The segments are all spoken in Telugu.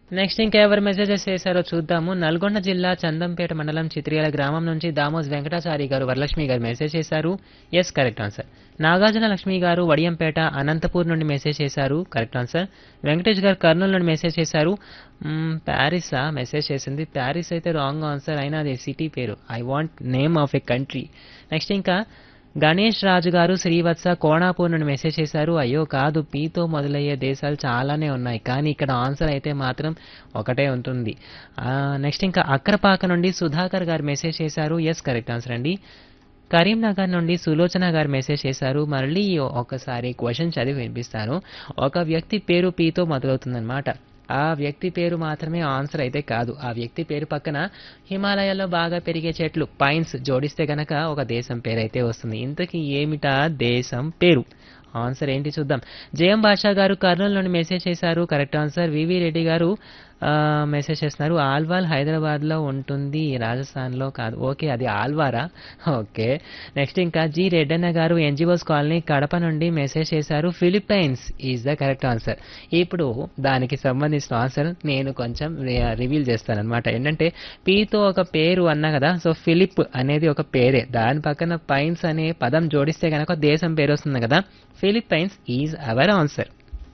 నెక్స్ట్ ఇంకెవరు మెసేజెస్ చేశారో చూద్దాము నల్గొండ జిల్లా చందంపేట మండలం చిత్రియాల గ్రామం నుంచి దామోస్ వెంకటాచారి గారు వరలక్ష్మి గారు మెసేజ్ చేశారు yes correct answer Nagarjuna Lakshmi garu Vadiyampeta Anantapur నుండి మెసేజ్ చేశారు కరెక్ట్ ఆన్సర్ వెంకటేష్ గారు కర్నూలు నుండి మెసేజ్ చేశారు మ్మ్, ప్యారిసా మెసేజ్ చేసింది ప్యారిస్ అయితే రాంగ్ ఆన్సర్ అయినా అది సిటీ పేరు I want name of a country next ఇంకా గణేష్ రాజు గారు శ్రీవత్స కోణాపూర్ నుండి మెసేజ్ చేశారు అయ్యో కాదు పీతో మొదలయ్యే దేశాలు చాలానే ఉన్నాయి కానీ ఇక్కడ ఆన్సర్ అయితే మాత్రం ఒకటే ఉంటుంది నెక్స్ట్ ఇంకా అక్కరపాక నుండి సుధాకర్ గారు మెసేజ్ చేశారు ఎస్ కరెక్ట్ ఆన్సర్ అండి కరీంనగర్ నుండి సులోచన గారు మెసేజ్ చేశారు మళ్ళీ ఒకసారి క్వశ్చన్ చదివి వినిపిస్తాను ఒక వ్యక్తి పేరు పీతో మొదలవుతుందన్నమాట ఆ వ్యక్తి పేరు మాత్రమే ఆన్సర్ అయితే కాదు ఆ వ్యక్తి పేరు పక్కన హిమాలయాల్లో బాగా పెరిగే చెట్లు పైన్స్ జోడిస్తే గనక ఒక దేశం పేరు అయితే వస్తుంది ఇంతకీ ఏమిటా దేశం పేరు ఆన్సర్ ఏంటి చూద్దాం జయం భాషా గారు కర్నూలు నుండి మెసేజ్ చేశారు కరెక్ట్ ఆన్సర్ వివి రెడ్డి గారు ఆ, మెసేజ్ చేస్తున్నారు ఆల్వాల్ హైదరాబాద్లో ఉంటుంది రాజస్థాన్లో కాదు ఓకే అది ఆల్వారా ఓకే నెక్స్ట్ ఇంకా G Reddanna garu NGOs colony Kadapa నుండి మెసేజ్ చేశారు Philippines is the correct answer ఇప్పుడు దానికి సంబంధించిన ఆన్సర్ నేను కొంచెం రివీల్ చేస్తాను అనమాట ఏంటంటే పీతో ఒక పేరు అన్నా కదా సో ఫిలిప్ అనేది ఒక పేరే దాని పక్కన పైన్స్ అనే పదం జోడిస్తే కనుక దేశం పేరు వస్తుంది కదా ఫిలిప్పైన్స్ ఈజ్ అవర్ ఆన్సర్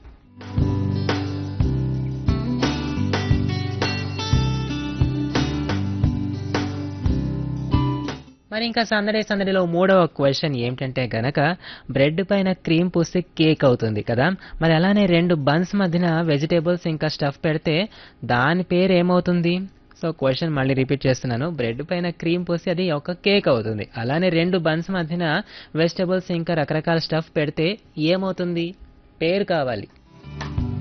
మరి ఇంకా సందడి సందడిలో మూడవ క్వశ్చన్ ఏమిటంటే గనక బ్రెడ్ పైన క్రీమ్ పూస్తే కేక్ అవుతుంది కదా మరి అలానే రెండు బన్స్ మధ్యన వెజిటేబుల్స్ ఇంకా స్టఫ్ పెడితే దాని పేరు ఏమవుతుంది సో క్వశ్చన్ మళ్ళీ రిపీట్ చేస్తున్నాను బ్రెడ్ పైన క్రీమ్ పూసి అది ఒక కేక్ అవుతుంది అలానే రెండు బన్స్ మధ్యన వెజిటేబుల్స్ ఇంకా రకరకాల స్టఫ్ పెడితే ఏమవుతుంది పేరు కావాలి